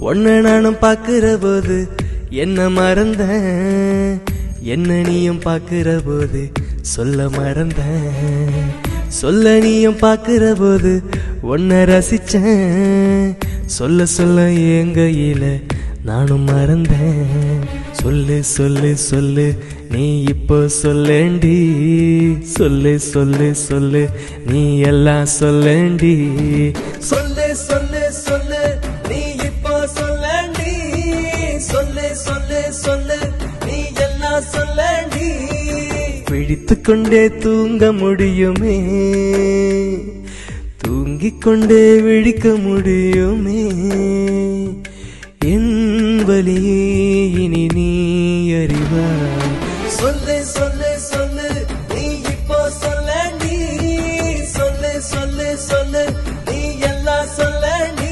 உன்னை நானும் பாக்குற போது என்ன மறந்த என்ன நீயும் பாக்குற போது சொல்ல மறந்த சொல்ல நீயும் பாக்குற போது உன்னை ரசிச்சேன் சொல்ல சொல்ல என் கையில நானும் மறந்தேன் சொல்லு சொல்லு சொல்லு நீ இப்போ சொல்லேண்டி சொல்லு சொல்லு சொல்லு நீ எல்லாம் சொல்லேண்டி சொல்லு சொல்லு சொல்லு நீ இப்போ சொல்லேண்டி சொல்லு சொல்லு சொல்லு நீ எல்லாம் சொல்லேண்டி பிடித்துக் கொண்டே தூங்க முடியுமே தூங்கிக் கொண்டே விழிக்க முடியுமே என் வலியே இனி நீ அறிவாய் சொல்லு சொல்லு சொல்லு நீ இப்போ சொல்லி சொல்லு சொல்லு சொல்லு நீ எல்லாம் சொல்லி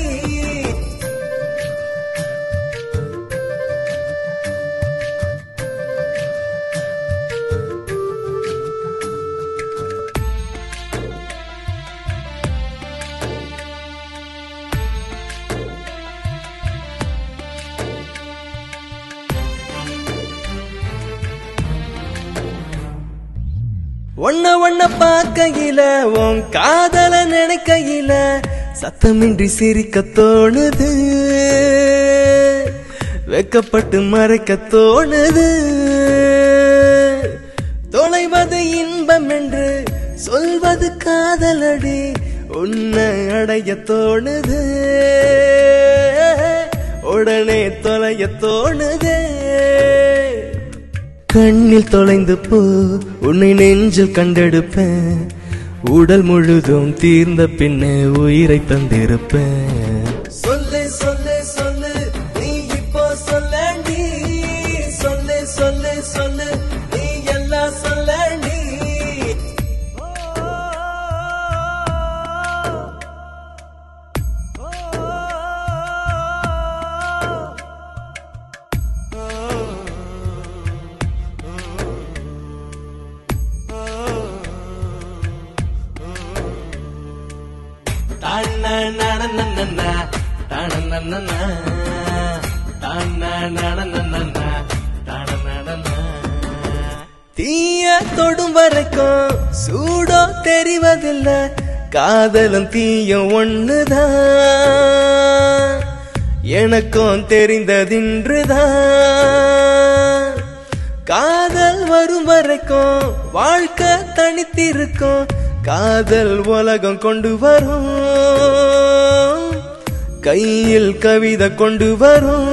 ஒன்ன ஒன்ன பார்க்கையில உன் காதல நினைக்கையில சத்தமின்றி சிரிக்க தோணுது வெக்கப்பட்டு மறைக்க தோணுது தொலைவது இன்பம் என்று சொல்வது காதலடி உன்னை அடைய தோணுது உடனே தொலைய தோணுதே கண்ணில் தொலைந்து போ உன்னை நெஞ்சில் கண்டெடுப்பேன் உடல் முழுதும் தீர்ந்த பின்னே உயிரை தந்திருப்பேன் சொல்லு சொல்லு சொல்லு நீ இப்போ சொல்லி சொல்லு சொல்லு சொல்லு நீ எல்லாம் சொல்லி தீய தொடும் வரைக்கும் சூடோ தெரிவதில்ல காதலும் தீயும் ஒண்ணுதான் எனக்கும் தெரிந்ததின்றுதான் காதல் வரும் வரைக்கும் வாழ்க்கை தனித்திருக்கும் காதல் உலகம் கொண்டு வரும் கையில் கவிதை கொண்டு வரும்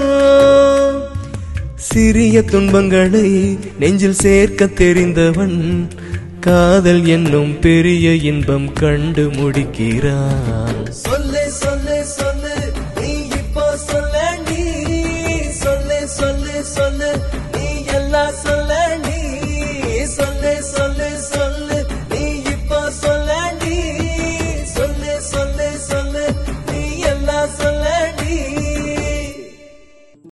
சிறிய துன்பங்களை நெஞ்சில் சேர்க்க தெரிந்தவன் காதல் என்னும் பெரிய இன்பம் கண்டு முடிக்கிறான் சொல்லு சொல்லு